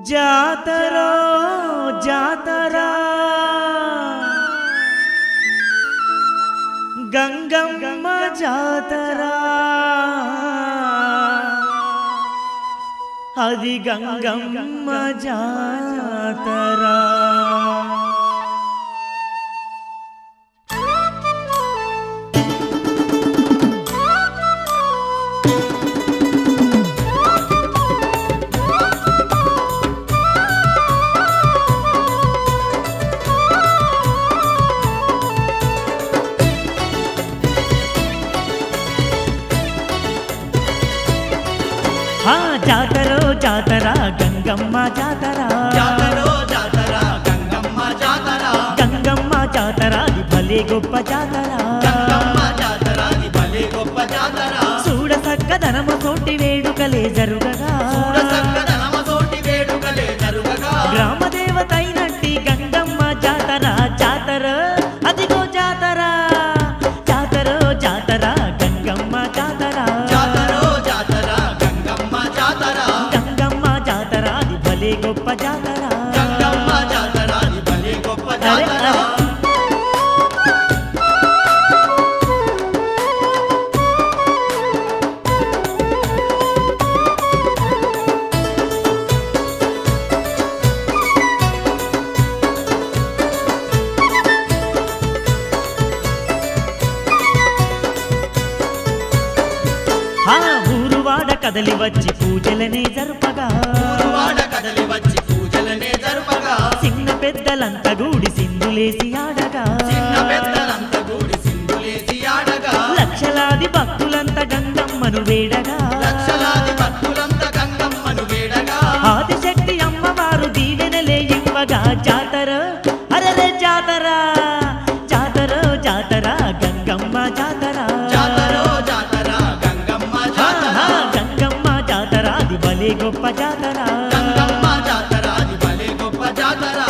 జాతరో జాతరా గంగమ్మ జాతరా అది గంగమ్మ జాతరా ఆ జాతరో జాతరా గంగమ్మ జాతరా జాతరో జాతర గంగమ్మ జాతర గంగమ్మ జాతరా అది భలే గొప్ప జాతరా గంగమ్మ జాతర అది భలే గొప్ప జాతర చూడ చక్కదనము తోటి వేడుకలే జరుగగా చూడ చక్కదనమ తోటి వేడుకలే జరుగగా గ్రామ దేవతైనట్టి గంగమ్మ జాతర జాతర అదిగో జాతర జాతర జాతర గంగమ్మ జాతర జాతరో జాతర గంగమ్మ జాతర గంగమ్మ జాతర అది భలే గొప్ప జాతర గంగమ్మ జాతర అది భలే గొప్ప అరే, జాతర అరే. ఆ ఊరువాడ కదలి వచ్చి పూజలనే జరుపగా వాడ కదలి వచ్చి పూజలనే జరుపగా చిన్న పెద్దలంతా గూడి సింధులేసి ఆడగా చిన్న పెద్దలంత గూడి సింధులేసి ఆడగా లక్షలాది భక్తులంతా గంగమ్మను వేడగా లక్షలాది భక్తులంత గంగమ్మను వేడగా ఆదిశక్తి అమ్మవారు దీవెనలే ఇవ్వగా జాతర అరలే జాతర జాతర జాతర గంగమ్మ జాతర జాతరో జాతర గంగమ్మ జాతర ఆహా, గంగమ్మ జాతర అది భలే గొప్ప జాతర గంగమ్మ జాతర అది భలే గొప్ప జాతర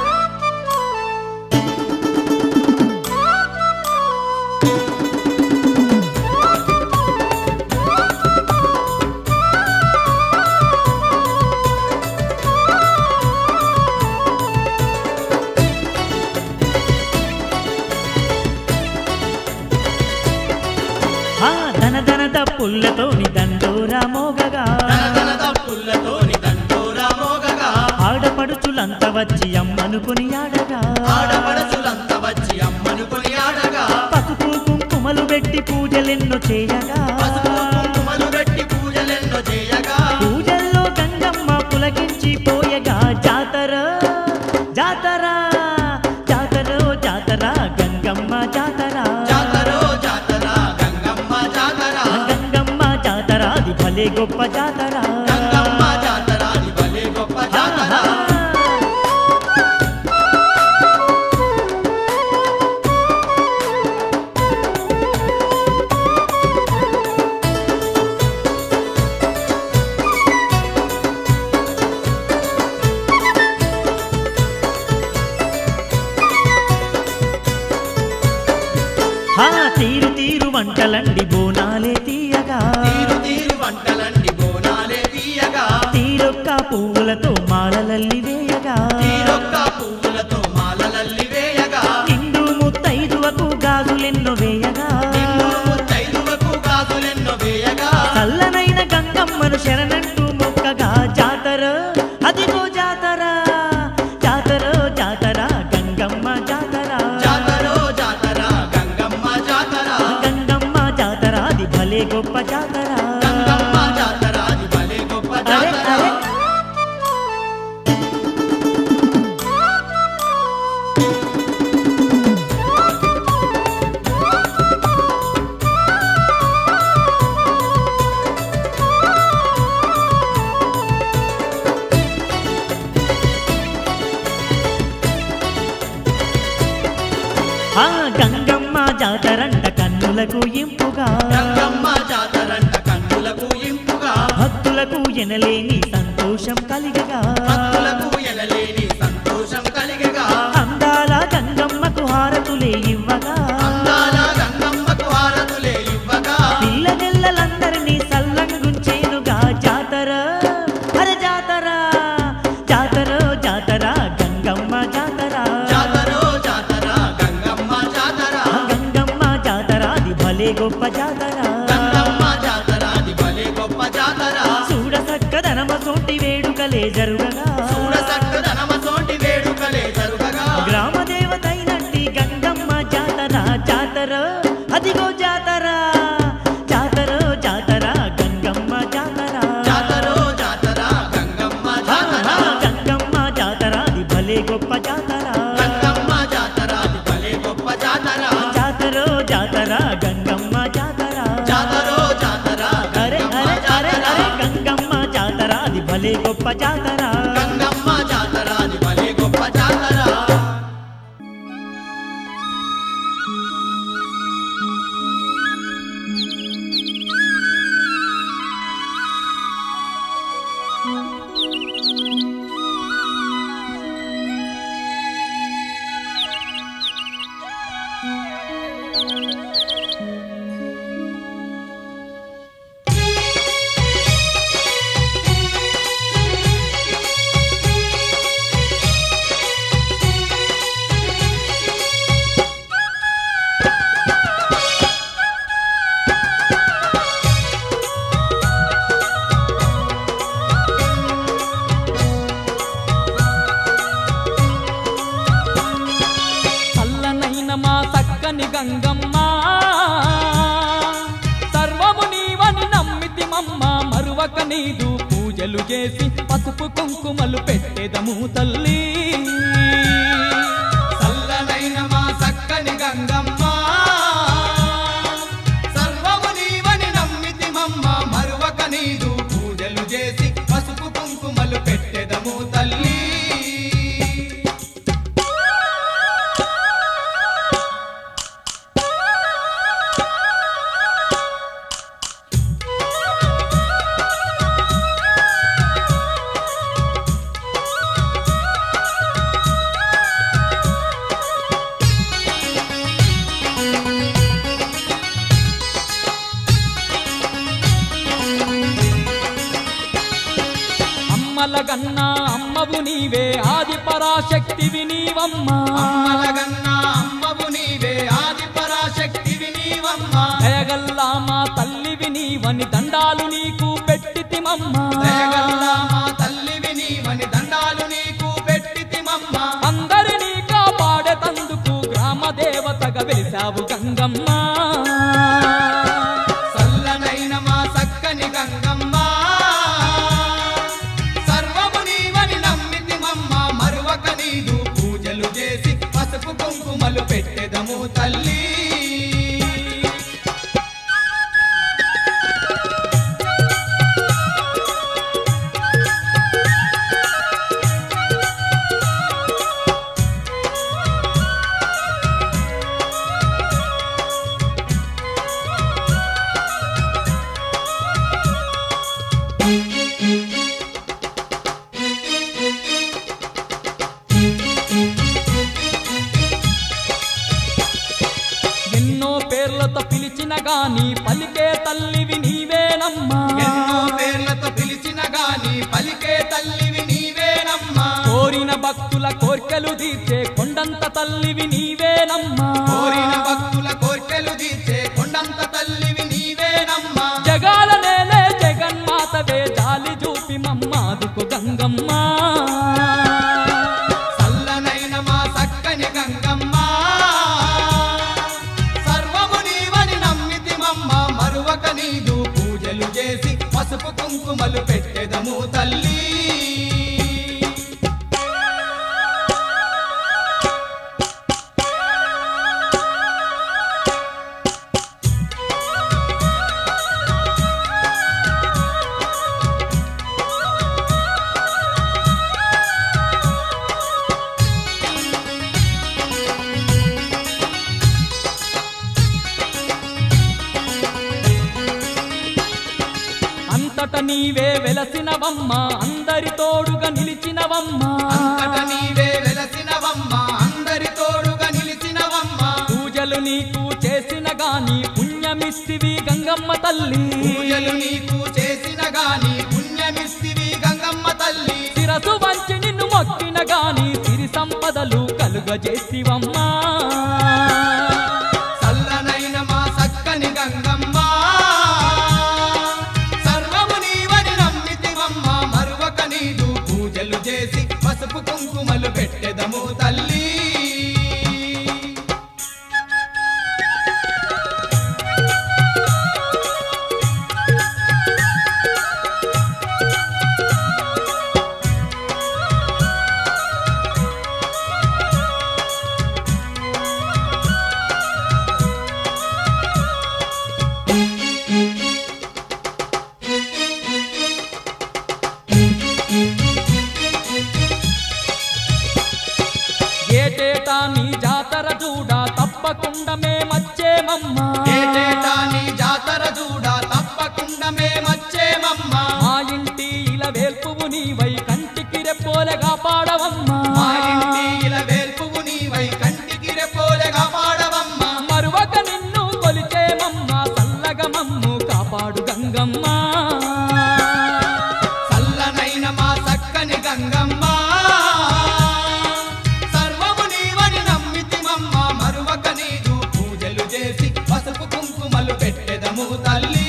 ఆ ధన ధన పుల్లతోని దండోరా మోగగా తన తప్పులతోని దండోరా మోగగా ఆడపడుచులంతా వచ్చి అమ్మనుకుని ఆడగా ఆడపడచులంత వచ్చి అమ్మను కొని ఆడగా పసుపు కుంకుమలు పెట్టి పూజలెన్నో చేయగా పసుపు కుంకుమలు పెట్టి పూజలెన్నో చేయగా పూజల్లో గంగమ్మ పులకించి పోయగా జాతర జాతర జాతర జాతర గంగమ్మ జాతర జాతరో జాతర గంగమ్మ జాతర గంగమ్మ జాతర అది భలే గొప్ప జాతర గంగమ్మ జాతర అది భలే గొప్ప జాతర ఆ తీరు తీరు వంటలండి బోనాలే తీయగా తీరు తీరు వంటలన్నీ బోనాలే తీయగా తీరొక్క పువ్వులతో మాలలల్లి వేయగా తీరొక్క పువ్వులతో మాలలల్లి వేయగా నిండు ముత్తైదువకు గాజులెన్నో వేయగా నిన్ను ముత్తైదువకు గాజులెన్నో వేయగా చల్లనైన గంగమ్మను శరణంటూ మొక్కగా జాతర అదిగో జాతర జాతర జాతర గంగమ్మ జాతర జాతరో జాతర గంగమ్మ జాతర గంగమ్మ జాతర అది భలే గొప్ప జాతర గంగమ్మ జాతర అది భలే గొప్ప అరే, జాతర అరే. ఆ గంగమ్మ జాతరంట కన్నులకు ఇంపుగా గంగమ్మ జాతరంట కన్నులకు ఇంపుగా భక్తులకు ఎనలేని సంతోషం కలిగగా భక్తులకు ఎనలేని సంతోషం కలిగగా అందాల గంగమ్మకు హారతులే ఇవ్వగా అందాల గంగమ్మకు హారతులే ఇవ్వగా పిల్లగెల్లలందరినీ సల్లంగుంచేనుగా జాతర అరే జాతర జాతర జాతర గంగమ్మ జాతర జాతరో జాతర గంగమ్మ జాతర గంగమ్మ జాతర అది భలే గొప్ప జాతర గంగమ్మ జాతర అది భలే గొప్ప జాతర చూడ చక్కదనమ సోటి వేడుకలే జరుగగా చూడ చక్కదనమ తోటి వేడుకలే జరుగగా గ్రామ దేవతైనట్టి గంగమ్మ జాతర జాతర అదిగో జాతర జాతర జాతర గంగమ్మ జాతర జాతరో జాతర గంగమ్మ జాతర గంగమ్మ జాతర అది భలే గొప్ప జాతర గంగమ్మ జాతర అది భలే గొప్ప జాతర జాతర జాతర గంగమ్మ జాతర జాతరో జాతర అరే గంగమ్మ అరే అరే జాతర అరే గంగమ్మ జాతర అది భలే గొప్ప జాతర గంగమ్మ జాతర అది భలే గొప్ప జాతర చల్లనైన మా చక్కని గంగమ్మ సర్వము నీవని నమ్మితి మమ్మ మరువక నీదు పూజలు చేసి పసుపు కుంకుమలు పెట్టెదము తల్లి చల్లనైన మా చక్కని గంగమ్మ సర్వము నీవని నమ్మితి మమ్మ మరువక నీదు పూజలు చేసి పసుపు కుంకుమలు పెట్టెదము తల్లి అమ్మల గన్నా అమ్మవు నీవే ఆది పరాశక్తివి నీవమ్మా అమ్మలగన్న అమ్మవు నీవే ఆది పరాశక్తివి నీవమ్మ దయగల్లా మా తల్లివి నీవని దండాలు నీకు పెట్టితిమమ్మా దయగల్ల మా తల్లివి నీవని దండాలు నీకు పెట్టితిమమ్మ అందరినీ కాపాడేతందుకు గ్రామ దేవతగా వెలిసావు గంగమ్మ చల్లనైన మా చక్కని గంగమ్మ సర్వము నీవని నమ్మితిమమ్మ మరువక నీదు పూజలు చేసి పసుపు కుంకుమలు పెట్టెదము తల్లి ఎన్నో పేర్లతో పిలిచిన గాని పలికే తల్లివి నీవేనమ్మా ఎన్నో పేర్లతో పిలిచిన గాని పలికే తల్లివి నీవేనమ్మా కోరిన భక్తుల కోర్కెలు తీర్చే కొండంత తల్లివి నీవేనమ్మా కోరిన భక్తుల కోర్కెలు తీర్చే కొండంత తల్లివి నీవేనమ్మా జగాల నేలే జగన్మాతవే జాలి చూపి మమ్మాదుకు గంగమ్మ చల్లనైన మా చక్కని గంగమ్మ సర్వము నీవని నమ్మితిమమ్మ మరువక నీదు పూజలు చేసి పసుపు కుంకుమలు పెట్టెదము తల్లి అంతట నీవే వెలసినవమ్మ అందరి తోడుగా నిలిచినవమ్మ అంతట నీవే వెలసినవమ్మ అందరి తోడుగా నిలిచినవమ్మ పూజలు నీకు చేసిన గాని పుణ్యమిస్తివి గంగమ్మ తల్లి పూజలు నీకు చేసిన గాని పుణ్యమిస్తివి గంగమ్మ తల్లి శిరసు వంచి నిన్ను కలుగజేసివమ్మా చల్లనైన మా సక్కని గంగమ్మ సర్వము నీవని నమ్మితివమ్మ మరువక నీదు పూజలు చేసి పసుపు కుంకుమలు పెట్టెదము తల్లి ఏటేటా నీ జాతర చూడా తప్పకుండా మేమచ్చేమమ్మా ఏటేటా నీ జాతర చూడా తప్పకుండా మేమచ్చేమమ్మా మా ఇంటి ఇలా వేల్పువు నీవై కంటికి రెప్పోలెగా పాడవమ్మా మా ఇంటి ఇలా వేల్పువు నీవై కంటికి రెప్పోలెగా పాడవమ్మా మరువక నిన్ను కొలిచేమమ్మా చల్లగా మమ్ము కాపాడు గంగమ్మ చల్లనైన మా చక్కని గంగమ్మ సర్వము నీవని నమ్మితిమమ్మ మరువక నీదు పూజలు చేసి పసుపు కుంకుమలు పెట్టెదము తల్లి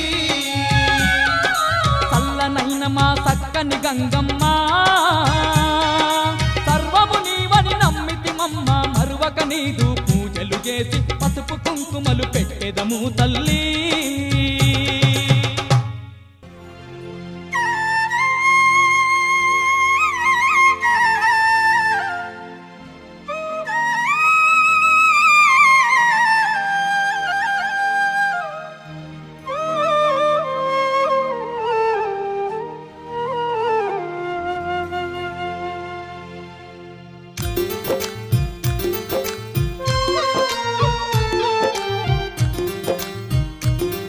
చల్లనైన మా చక్కని గంగమ్మ సర్వము నీవని నమ్మితిమమ్మ మరువక నీదు పూజలు చేసి పసుపు కుంకుమలు పెట్టెదము తల్లి ఆ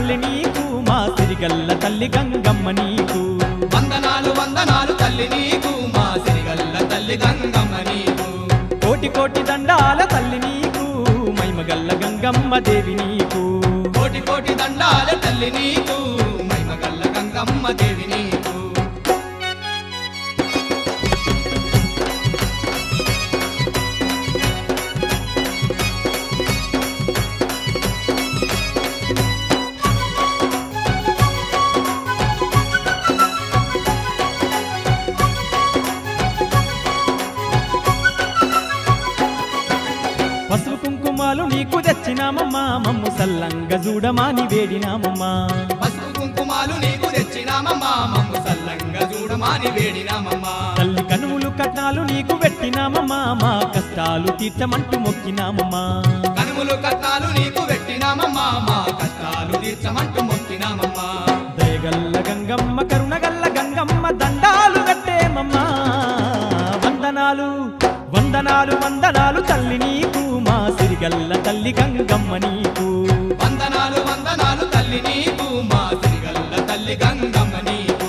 తల్లి నీకు మా సిరిగల్ల తల్లి గంగమ్మ నీకు వందనాలు వందనాలు తల్లి నీకు మా సిరిగల్ల తల్లి గంగమ్మ నీకు కోటి కోటి దండాల తల్లి నీకు మైమగల్ల గంగమ్మ దేవి నీకు కోటి కోటి దండాల తల్లి నీకు మైమగల్ల గంగమ్మ దేవి నీకు పసుపు కుంకుమాలు నీకు తెచ్చినామమ్మా మమ్ము సల్లంగా చూడమాని వేడినామమ్మా పసుపు కుంకుమాలు నీకు తెచ్చినామమ్మా మమ్ము సల్లంగా చూడమాని వేడినామమ్మా తల్లి కనుములు కట్నాలు నీకు పెట్టినామమ్మా మా కష్టాలు తీర్చమంటూ మొక్కినామమ్మా కనుములు కట్టాలు నీకు పెట్టినామమ్మా మా కష్టాలు తీర్చమంటూ మొక్కినామమ్మా దయగల్ల గంగమ్మ కరుణగల్ల గంగమ్మ దండాలు కట్టేమమ్మా వందనాలు వందనాలు వందనాలు తల్లి నీకు మా సిరిగల్ల తల్లి గంగమ్మ నీకు వందనాలు వందనాలు తల్లి నీకు మా సిరిగల్ల తల్లి గంగమ్మ నీకు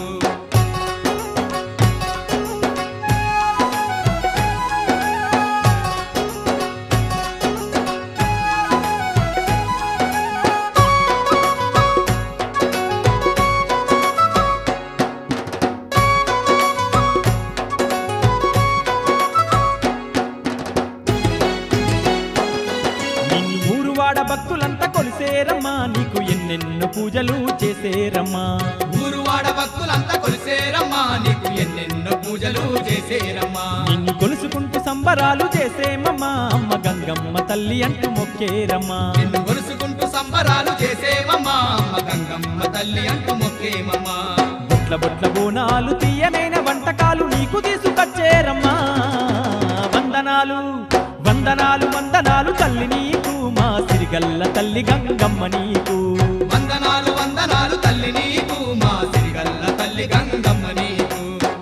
నిన్ను ఊరువాడ భక్తులంతా కొలిసేరమ్మా నీకు ఎన్నెన్నో పూజలు చేసేరమ్మా ఊరువాడ భక్తులంతా కొలిసేరమ్మా నీకు ఎన్నెన్నో పూజలు చేసేరమ్మా నిన్ను కొలుసుకుంటూ సంబరాలు చేసేమమ్మా అమ్మ గంగమ్మ తల్లి అంటూ మొక్కేరమ్మా నిన్ను కొలుసుకుంటూ సంబరాలు చేసేమమ్మా అమ్మ గంగమ్మ తల్లి అంటూ మొక్కేమమ్మా బొట్ల బొట్ల బోనాలు తీయమైన వంటకాలు నీకు తీసుకొచ్చేరమ్మా వందనాలు వందనాలు వందనాలు తల్లి నీకు మా సిరిగల్ల తల్లి గంగమ్మ నీకు వందనాలు వందనాలు తల్లి నీకు మా సిరిగల్ల తల్లి గంగమ్మ నీకు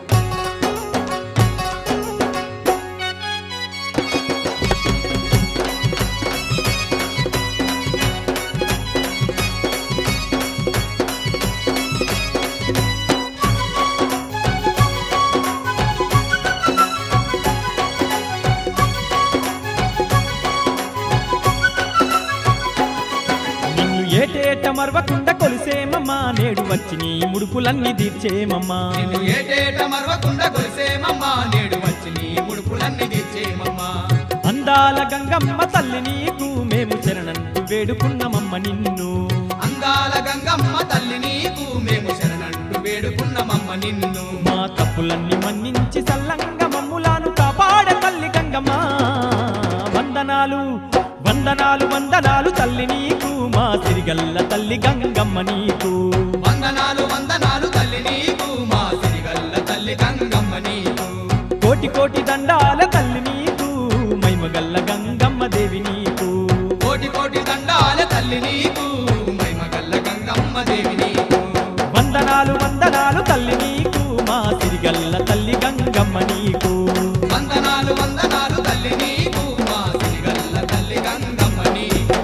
నిన్ను ఏటేట మరవకుండా కొలిసేమమ్మా నేడు వచ్చి నీ ముడుపులన్నీ తీర్చేమమ్మా నిన్ను ఏటేట మరవకుండా కొలిసేమమ్మా నేడు వచ్చి నీ ముడుపులన్నీ తీర్చేమమ్మా అందాల గంగమ్మ తల్లి నీకు మేము శరణంటూ వేడుకున్నామమ్మ నిన్ను అందాల గంగమ్మ తల్లి నీకు మేము శరణంటూ వేడుకున్నమమ్మ నిన్ను మా తప్పులన్నీ మన్నించి సల్లంగా మమ్ములాను కాపాడ తల్లి గంగమ్మ వందనాలు వందనాలు వందనాలు తల్లి నీకు మా సిరిగల్ల తల్లి గంగమ్మ నీకు వందనాలు వందనాలు తల్లి నీకు మా సిరిగల్ల తల్లి గంగమ్మ నీకు కోటి కోటి దండాల తల్లి నీకు మైమగల్ల గంగమ్మ దేవి నీకు కోటి కోటి దండాల తల్లి నీకు మైమగల్ల గంగమ్మ దేవి నీకు వందనాలు వందనాలు తల్లి నీకు మా సిరిగల్ల తల్లి గంగమ్మ నీకు వందనాలు వందనాలు తల్లి నీకు మా సిరిగల్ల తల్లి గంగమ్మ నీకు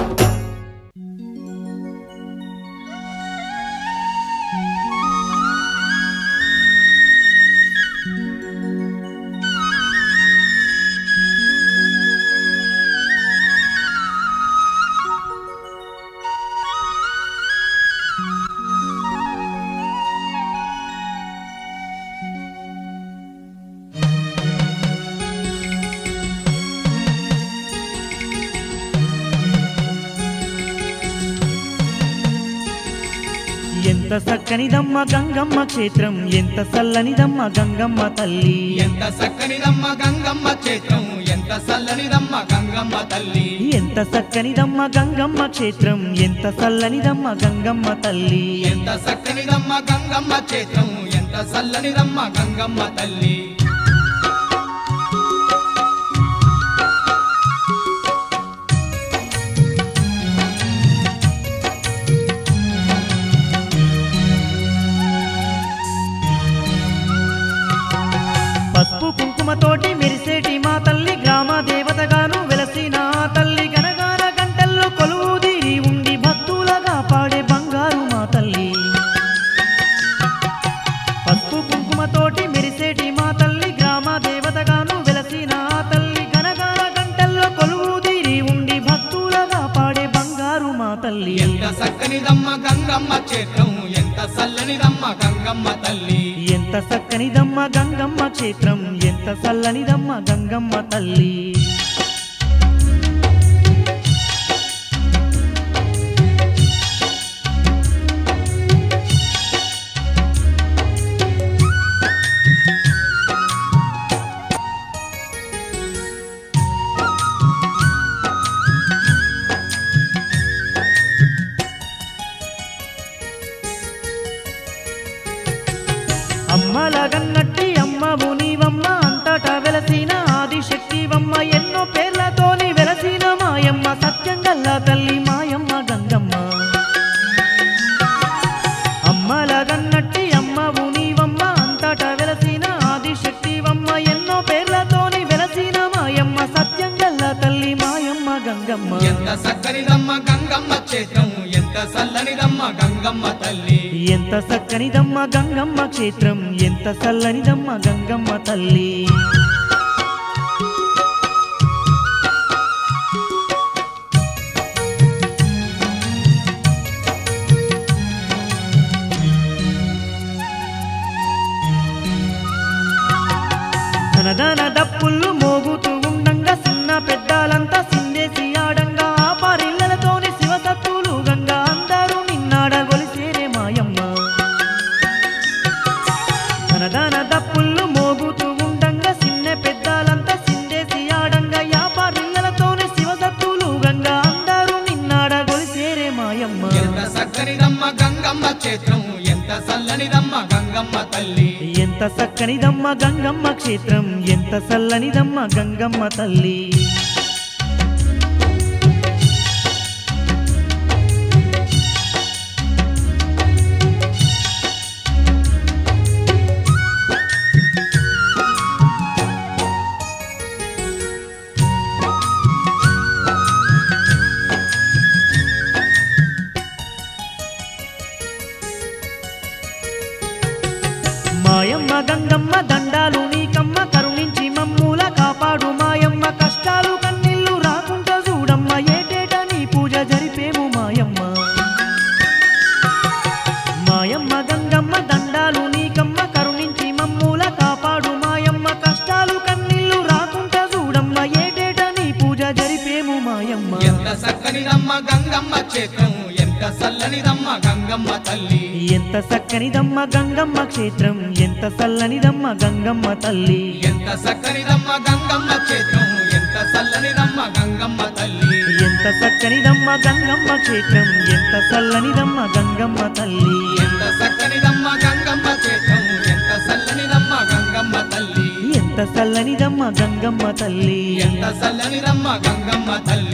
ఎంత చక్కనిదమ్మ గంగమ్మ క్షేత్రం ఎంత చల్లనిదమ్మ గంగమ్మ తల్లి ఎంత చక్కనిదమ్మ గంగమ్మ క్షేత్రం ఎంత చల్లనిదమ్మ గంగమ్మ తల్లి ఎంత చక్కనిదమ్మ గంగమ్మ క్షేత్రం ఎంత చల్లనిదమ్మ గంగమ్మ తల్లి ఎంత చక్కనిదమ్మ గంగమ్మ క్షేత్రం ఎంత చల్లనిదమ్మ గంగమ్మ తల్లి పసుపు కుంకుమతోటి మెరిసేటి మా తల్లి గ్రామ దేవతగాను వెలసిన ఆ తల్లి గనగాన గంటల్లో కొలువుదీరి ఉండి భక్తులగా పాడే బంగారు గంగమ్మ క్షేత్రం ఎంత చల్లనిదమ్మ గంగమ్మ తల్లి ఎంత చక్కనిదమ్మ గంగమ్మ క్షేత్రం ఎంత చల్లనిదమ్మ గంగమ్మ తల్లి అమ్మల గన్నట్టి అమ్మవు నీవమ్మ అంతటా వెలసిన ఆదిశక్తివమ్మ ఎన్నో పేర్లతోని వెలసిన మాయమ్మ సత్యంగల్ల తల్లి మాయమ్మ గంగమ్మ అమ్మల గన్నట్టి అమ్మవు నీవమ్మ అంతటా వెలసిన ఆదిశక్తివమ్మ ఎన్నో పేర్లతోని వెలసిన మాయమ్మ సత్యంగల్ల తల్లి మాయమ్మ గంగమ్మ ఎంత చక్కనిదమ్మ గంగమ్మ క్షేత్రం ఎంత చల్లనిదమ్మ గంగమ్మ తల్లి ఎంత చక్కనిదమ్మ గంగమ్మ క్షేత్రం ఎంత చల్లనిదమ్మ గంగమ్మ తల్లి ధనధన దప్పుళ్ళు మోగుతూ ఉండంగా చిన్న పెద్దాలంతా సిందేసి ఆడంగా ఆ పారిళ్ళతోని శివసత్తులు గంగా అందరూ నిన్నాడ గొలిసేరే మాయమ్మ ధనధన దప్పుళ్ళు మోగుతూ ఉండంగా చిన్న పెద్దాలంతా సిందేసి ఆడంగా ఆ పారిళ్ళతోని శివసత్తులు గంగా అందరూ నిన్నాడ గొలిసేరే మాయమ్మ ఎంత చక్కనిదమ్మ గంగమ్మ క్షేత్రం ఎంత చల్లనిదమ్మ గంగమ్మ తల్లి ఎంత చక్కనిదమ్మ గంగమ్మ క్షేత్రం ఎంత చల్లనిదమ్మ గంగమ్మ తల్లి మాయమ్మ గంగమ్మ దండాలు నీకమ్మ కరుణించి మమ్ముల కాపాడు మాయమ్మ కష్టాలు కన్నీళ్లు రాకుండా చూడమ్మ ఏటేటా నీ పూజ జరిపేము మాయమ్మ మాయమ్మ గంగమ్మ దండాలు నీకమ్మ కరుణించి మమ్ముల కాపాడు మాయమ్మ కష్టాలు కన్నీళ్లు రాకుండా చూడమ్మ ఏటేటా నీ పూజ జరిపేము మాయమ్మ ఎంత చక్కనిదమ్మ గంగమ్మ క్షేత్రం ఎంత చల్లనిదమ్మ గంగమ్మ తల్లి ఎంత చక్కనిదమ్మ గంగమ్మ క్షేత్రం ఎంత చల్లనిదమ్మ గంగమ్మ తల్లి ఎంత చక్కనిదమ్మ గంగమ్మ క్షేత్రం ఎంత చల్లనిదమ్మ గంగమ్మ తల్లి ఎంత చక్కనిదమ్మ గంగమ్మ క్షేత్రం ఎంత చల్లనిదమ్మ గంగమ్మ తల్లి ఎంత చక్కనిదమ్మ గంగమ్మ క్షేత్రం ఎంత చల్లనిదమ్మ గంగమ్మ తల్లి ఎంత చల్లనిదమ్మ గంగమ్మ తల్లి ఎంత చల్లనిదమ్మ గంగమ్మ తల్లి